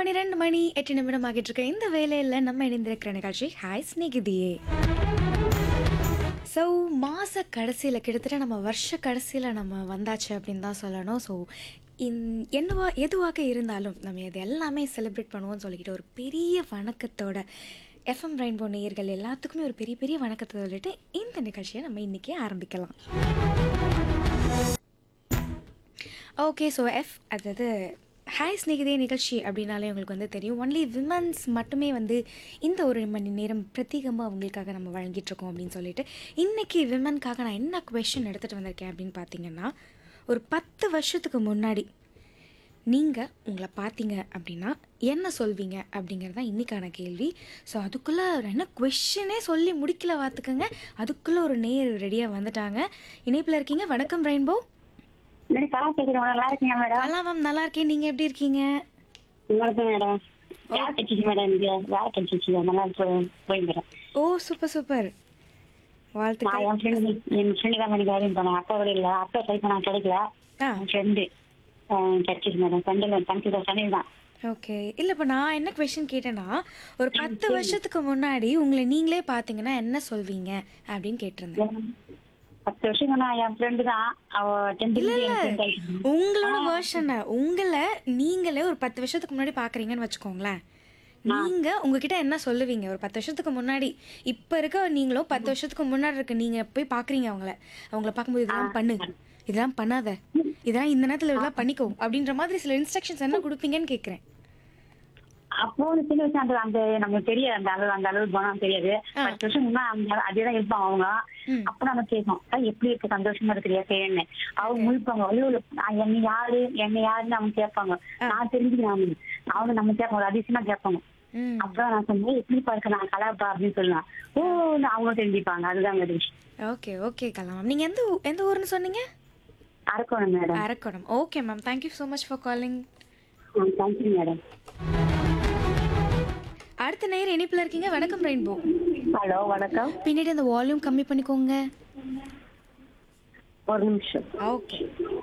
பன்னிரெண்டு மணி எட்டு நிமிடம் ஆகிட்டு இருக்க இந்த வேலையில் நம்ம இணைந்திருக்கிற நிகழ்ச்சி ஹாய் ஸ்நேகிதியே ஸோ மாத கடைசியில் கிட்டத்தட்ட நம்ம வருஷ கடைசியில் நம்ம வந்தாச்சு அப்படின்னு தான் சொல்லணும் ஸோ இன் என்னவா எதுவாக இருந்தாலும் நம்ம இது எல்லாமே செலிப்ரேட் பண்ணுவோம்னு சொல்லிக்கிட்டு ஒரு பெரிய வணக்கத்தோட எஃப்எம் ரெயின்போ நேயர்கள் எல்லாத்துக்குமே ஒரு பெரிய பெரிய வணக்கத்தை சொல்லிட்டு இந்த நிகழ்ச்சியை நம்ம இன்றைக்கே ஆரம்பிக்கலாம் ஓகே ஸோ எஃப் அதாவது ஹாய் ஸ்நேகிதே நிகழ்ச்சி அப்படின்னாலே உங்களுக்கு வந்து தெரியும் ஒன்லி விமன்ஸ் மட்டுமே வந்து இந்த ஒரு மணி நேரம் பிரத்யேகமாக அவங்களுக்காக நம்ம வழங்கிட்டு இருக்கோம் அப்படின்னு சொல்லிட்டு இன்றைக்கி விமனுக்காக நான் என்ன கொஷின் எடுத்துகிட்டு வந்திருக்கேன் அப்படின்னு பார்த்தீங்கன்னா ஒரு பத்து வருஷத்துக்கு முன்னாடி நீங்கள் உங்களை பார்த்தீங்க அப்படின்னா என்ன சொல்வீங்க அப்படிங்கிறது தான் இன்றைக்கான கேள்வி ஸோ அதுக்குள்ளே என்ன கொஷினே சொல்லி முடிக்கல பார்த்துக்கோங்க அதுக்குள்ளே ஒரு நேர் ரெடியாக வந்துட்டாங்க இணைப்பில் இருக்கீங்க வணக்கம் ரெயின்போ மேடம் கலா கேக்குறேன் நல்லா இருக்கீங்க மேடம் நல்லா மேம் நல்லா இருக்கேன் நீங்கள் எப்படி இருக்கீங்க நல்லா இருக்கேன் மேடம் வேலை கிடைச்சிச்சு மேடம் எனக்கு வேலை கிடைச்சிச்சு நல்லா போய் போய் மேடம் ஓ சூப்பர் சூப்பர் நான் வாழ்த்துக்கள் என் ஃப்ரெண்டு என் ஃப்ரெண்டு தான் பண்ணி வேலையும் போனேன் அப்பா கூட இல்லை அப்பா ட்ரை பண்ண கிடைக்கல ஆ என் ஃப்ரெண்டு கிடைச்சிச்சு மேடம் ஃப்ரெண்டில் கன்சிடர் சனில் தான் ஓகே இல்லை இப்போ நான் என்ன கொஷின் கேட்டேன்னா ஒரு பத்து வருஷத்துக்கு முன்னாடி உங்களை நீங்களே பார்த்தீங்கன்னா என்ன சொல்வீங்க அப்படின்னு கேட்டிருந்தேன் பத்து வருஷம் நான் என் ஃப்ரெண்டு தான் அவ டென்த் என் ஃப்ரெண்ட் ஆயிடுச்சு உங்களோட வேர்ஷனை உங்களை நீங்களே ஒரு பத்து வருஷத்துக்கு முன்னாடி பார்க்குறீங்கன்னு வச்சுக்கோங்களேன் நீங்க உங்ககிட்ட என்ன சொல்லுவீங்க ஒரு பத்து வருஷத்துக்கு முன்னாடி இப்ப இருக்க நீங்களும் பத்து வருஷத்துக்கு முன்னாடி இருக்க நீங்க போய் பாக்குறீங்க அவங்கள அவங்கள பார்க்கும்போது இதெல்லாம் பண்ணு இதெல்லாம் பண்ணாத இதெல்லாம் இந்த நேரத்துல இதெல்லாம் பண்ணிக்கோ அப்படின்ற மாதிரி சில இன்ஸ்ட்ரக்ஷன்ஸ் என்ன கொடுப்பீங்கன்னு கேக்குறேன் அப்போ ஒரு சின்ன விஷயம் அந்த அந்த நமக்கு தெரியாது அந்த அளவு அந்த அளவு குணம் தெரியாது பத்து வருஷம் முன்னா அந்த அதேதான் இருப்பாங்க அவங்க ம். அப்ப நம்ம கேட்போம் "அக்கா, எப்படி இருக்கு சந்தோஷமா இருக்கிறியா செய்யன்னு அவங்க முழிப்பாங்க ஐயோ நான் என்ன யாரு என்ன யாருன்னு அவங்க கேட்பாங்க நான் தெரிஞ்சுக்கிறேன் அவங்க நம்ம கேட்பாங்க ஒரு அதிசயமா கேட்பாங்க ம் அப்புறம் நான் சொன்னேன் எப்படி பாருக்க நான் கலாப்பா அப்படின்னு சொல்லலாம் ஓ அவங்க தெரிஞ்சுப்பாங்க அதுதான் ஒரு விஷயம் ஓகே ஓகே கலாம் நீங்க எந்த ஊ- எந்த ஊர்னு சொன்னீங்க அரக்கணும் madam Arakkonam okay ma'am thank you so much for calling thank you madam அடுத்த நேரம் இணைப்புல இருக்கீங்க வணக்கம் ரெயின்போ ஹலோ வணக்கம் பின்னாடி அந்த வால்யூம் கம்மி பண்ணிக்கோங்க ஒரு நிமிஷம் ஓகே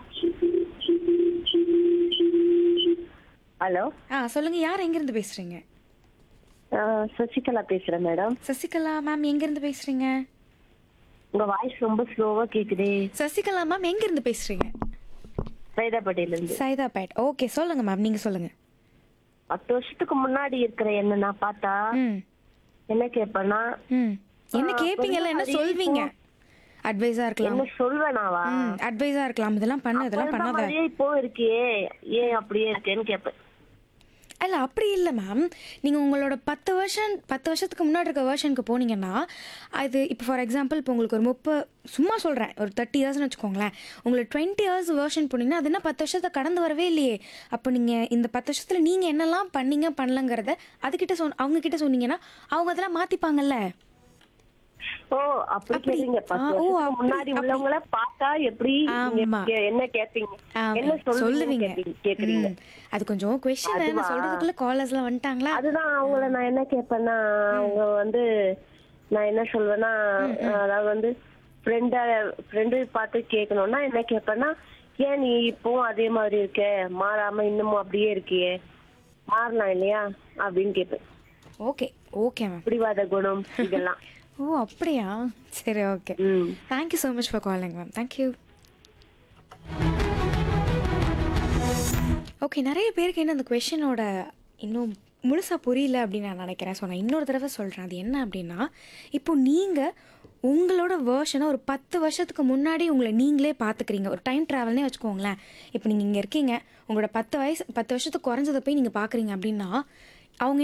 ஹலோ ஆ சொல்லுங்க யார் எங்கேருந்து பேசுறீங்க சசிகலா பேசுறேன் மேடம் சசிகலா மேம் எங்கேருந்து பேசுறீங்க உங்க வாய்ஸ் ரொம்ப ஸ்லோவா கேக்குதே சசிகலா மேம் எங்கேருந்து பேசுறீங்க சைதாப்பேட்டையில இருந்து சைதாபேட் ஓகே சொல்லுங்க மேம் நீங்க சொல்லுங்க பத்து வருஷத்துக்கு முன்னாடி இருக்கிற என்ன நான் பார்த்தா ம் என்ன கேட்பேன்னா ம் என்ன கேட்பீங்கல்ல என்ன சொல்வீங்க அட்வைஸா இருக்கலாம் என்ன சொல்வேனாவா ம் அட்வைஸா இருக்கலாம் இதெல்லாம் பண்ணு இதெல்லாம் அப்ப இருந்த பண்ணாத மாதிரியே இப்போ இருக்கியே ஏன் அப்படியே இருக்கேன்னு கேட்பேன் இல்ல அப்படி இல்லை மேம் நீங்கள் உங்களோட பத்து வருஷம் பத்து வருஷத்துக்கு முன்னாடி இருக்க வேர்ஷனுக்கு போனீங்கன்னா அது இப்போ ஃபார் எக்ஸாம்பிள் இப்போ உங்களுக்கு ஒரு முப்பது சும்மா சொல்கிறேன் ஒரு தேர்ட்டி இயர்ஸ்னு வச்சுக்கோங்களேன் உங்களுக்கு டுவெண்ட்டி இயர்ஸ் வேர்ஷன் போனீங்கன்னா அது என்ன பத்து வருஷத்தை கடந்து வரவே இல்லையே அப்போ நீங்கள் இந்த பத்து வருஷத்தில் நீங்கள் என்னெல்லாம் பண்ணீங்க பண்ணலங்கிறத அதுக்கிட்ட சொன்ன அவங்க கிட்ட சொன்னீங்கன்னா அவங்க அதெல்லாம் மாற்றிப்பாங்கல்ல ஓ அப்படி கேட்டீங்க பத்து ஆ, ஓ, வருஷத்துக்கு அப்படி- முன்னாடி உள்ளவங்கள பார்த்தா எப்படி நீங்க ஆமா. கே- என்ன கேட்பீங்க ஆ, என்ன சொல்லுவீங்க சொல்லுவீங்க கேக்குறீங்க ம். அது கொஞ்சம் கொஸ்டின் நான் சொல்றதுக்குள்ள காலர்ஸ்லாம் வந்துட்டாங்களா அதுதான் அவங்கள நான் என்ன கேட்பேன்னா அவங்க வந்து நான் என்ன சொல்வேன்னா அதாவது வந்து ஃப்ரெண்ட ஃப்ரெண்டு பார்த்து கேட்கணும்னா என்ன கேட்பேன்னா ஏன் நீ இப்பவும் அதே மாதிரி இருக்க மாறாம இன்னமும் அப்படியே இருக்கியே மாறலாம் இல்லையா அப்படின்னு கேட்பேன் ஓகே ஓகே மேம் பிடிவாத குணம் இதெல்லாம் ஓ அப்படியா சரி ஓகே ம் thank you so much for calling ma'am thank you okay நிறைய பேருக்கு இன்னும் அந்த கொஷனோட இன்னும் முழுசாக புரியல அப்படின்னு நான் நினைக்கிறேன் ஸோ நான் இன்னொரு தடவை சொல்கிறேன் அது என்ன அப்படின்னா இப்போ நீங்கள் உங்களோட வேர்ஷனை ஒரு பத்து வருஷத்துக்கு முன்னாடி உங்களை நீங்களே பார்த்துக்கிறீங்க ஒரு டைம் ட்ராவல்னே வச்சுக்கோங்களேன் இப்போ நீங்கள் இங்கே இருக்கீங்க உங்களோட பத்து வயசு பத்து வருஷத்துக்கு குறைஞ்சதை போய் நீங்கள் பார்க்குறீங்க அப்படின்னா அவங்க